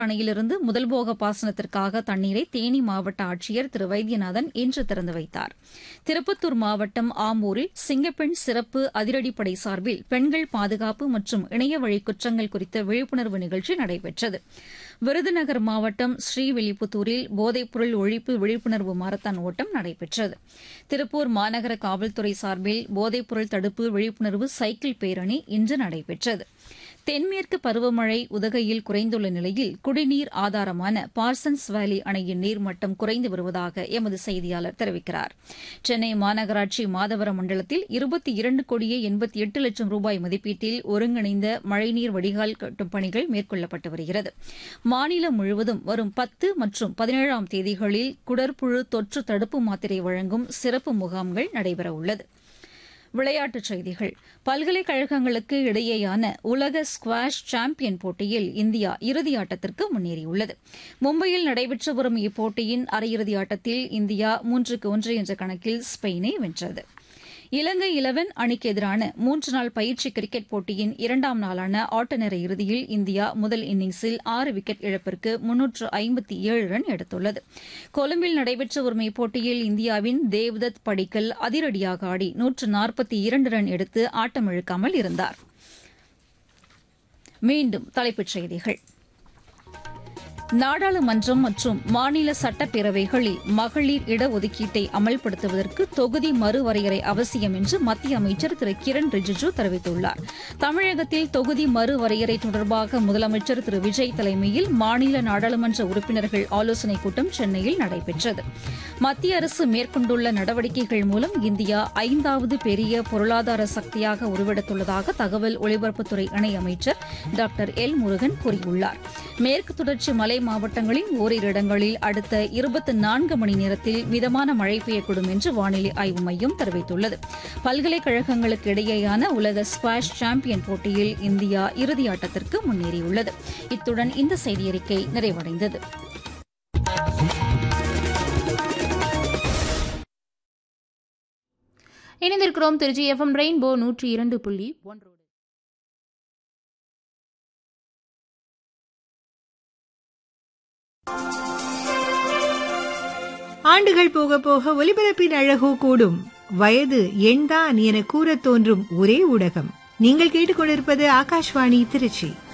அணையிலிருந்து முதல்போக பாசனத்திற்காக தண்ணீரை தேனி மாவட்ட ஆட்சியர் திரு வைத்தியநாதன் இன்று திறந்து வைத்தார் திருப்பத்தூர் மாவட்டம் ஆம்பூரில் சிங்கப்பெண் சிறப்பு அதிரடிப்படை சார்பில் பெண்கள் பாதுகாப்பு மற்றும் இணையவழி குற்றங்கள் குறித்த விழிப்புணர்வு நிகழ்ச்சி நடைபெற்றது விருதுநகர் மாவட்டம் ஸ்ரீவில்லிபுத்தூரில் போதைப்பொருள் ஒழிப்பு விழிப்புணர்வு மாரத்தான் ஓட்டம் நடைபெற்றது திருப்பூர் மாநகர காவல்துறை சார்பில் போதைப்பொருள் தடுப்பு விழிப்புணர்வு சைக்கிள் பேரணி இன்று நடைபெற்றது தென்மேற்கு பருவமழை உதகையில் குறைந்துள்ள நிலையில் குடிநீர் ஆதாரமான பார்சன்ஸ் வேலி அணையின் நீர்மட்டம் குறைந்து வருவதாக எமது செய்தியாளர் தெரிவிக்கிறார் சென்னை மாநகராட்சி மாதவரம் மண்டலத்தில் இருபத்தி இரண்டு கோடியே எண்பத்தி எட்டு லட்சம் ரூபாய் மதிப்பீட்டில் ஒருங்கிணைந்த மழைநீர் வடிகால் கட்டும் பணிகள் மேற்கொள்ளப்பட்டு வருகிறது மாநிலம் முழுவதும் வரும் பத்து மற்றும் பதினேழாம் தேதிகளில் குடற்புழு தொற்று தடுப்பு மாத்திரை வழங்கும் சிறப்பு முகாம்கள் நடைபெறவுள்ளது விளையாட்டுச் செய்திகள் பல்கலைக்கழகங்களுக்கு இடையேயான உலக ஸ்குவாஷ் சாம்பியன் போட்டியில் இந்தியா இறுதியாட்டத்திற்கு முன்னேறியுள்ளது மும்பையில் நடைபெற்று வரும் இப்போட்டியின் அரையிறுதி ஆட்டத்தில் இந்தியா மூன்றுக்கு ஒன்று என்ற கணக்கில் ஸ்பெயினை வென்றது இலங்கை இலவன் அணிக்கு எதிரான மூன்று நாள் பயிற்சி கிரிக்கெட் போட்டியின் இரண்டாம் நாளான ஆட்டநேர இறுதியில் இந்தியா முதல் இன்னிங்ஸில் ஆறு விக்கெட் இழப்பிற்கு முன்னூற்று ஐம்பத்தி ஏழு ரன் எடுத்துள்ளது கொழும்பில் நடைபெற்று வரும் இப்போட்டியில் இந்தியாவின் தேவ்தத் படிக்கல் அதிரடியாக ஆடி நூற்று நாற்பத்தி இரண்டு ரன் எடுத்து ஆட்டமிழக்காமல் இருந்தார் மீண்டும் தலைப்புச் செய்திகள் நாடாளுமன்றம் மற்றும் மாநில சட்டப்பேரவைகளில் மகளிர் இடஒதுக்கீட்டை அமல்படுத்துவதற்கு தொகுதி மறுவரையறை அவசியம் என்று மத்திய அமைச்சர் திரு கிரண் ரிஜிஜு தெரிவித்துள்ளார் தமிழகத்தில் தொகுதி மறுவரையறை தொடர்பாக முதலமைச்சர் திரு விஜய் தலைமையில் மாநில நாடாளுமன்ற உறுப்பினர்கள் ஆலோசனைக் கூட்டம் சென்னையில் நடைபெற்றது மத்திய அரசு மேற்கொண்டுள்ள நடவடிக்கைகள் மூலம் இந்தியா ஐந்தாவது பெரிய பொருளாதார சக்தியாக உருவெடுத்துள்ளதாக தகவல் ஒலிபரப்புத்துறை இணையமைச்சர் டாக்டர் எல் முருகன் கூறியுள்ளார் மேற்கு தொடர்ச்சி மலை மாவட்டங்களின் ஓரிரு இடங்களில் அடுத்த இருபத்தி நான்கு மணி நேரத்தில் மிதமான மழை பெய்யக்கூடும் என்று வானிலை ஆய்வு மையம் தெரிவித்துள்ளது பல்கலைக்கழகங்களுக்கு இடையேயான உலக ஸ்குவாஷ் சாம்பியன் போட்டியில் இந்தியா இறுதியாட்டத்திற்கு முன்னேறியுள்ளது இத்துடன் இந்த செய்தியறிக்கை நிறைவடைந்தது இணைந்திருக்கிறோம் திருச்சி எஃப்எம் ரெயின்போ நூற்றி இரண்டு புள்ளி ஒன்றோடு ஆண்டுகள் போக போக ஒலிபரப்பின் அழகோ கூடும் வயது எண்தான் என கூறத் தோன்றும் ஒரே ஊடகம் நீங்கள் கேட்டுக்கொண்டிருப்பது ஆகாஷ்வாணி திருச்சி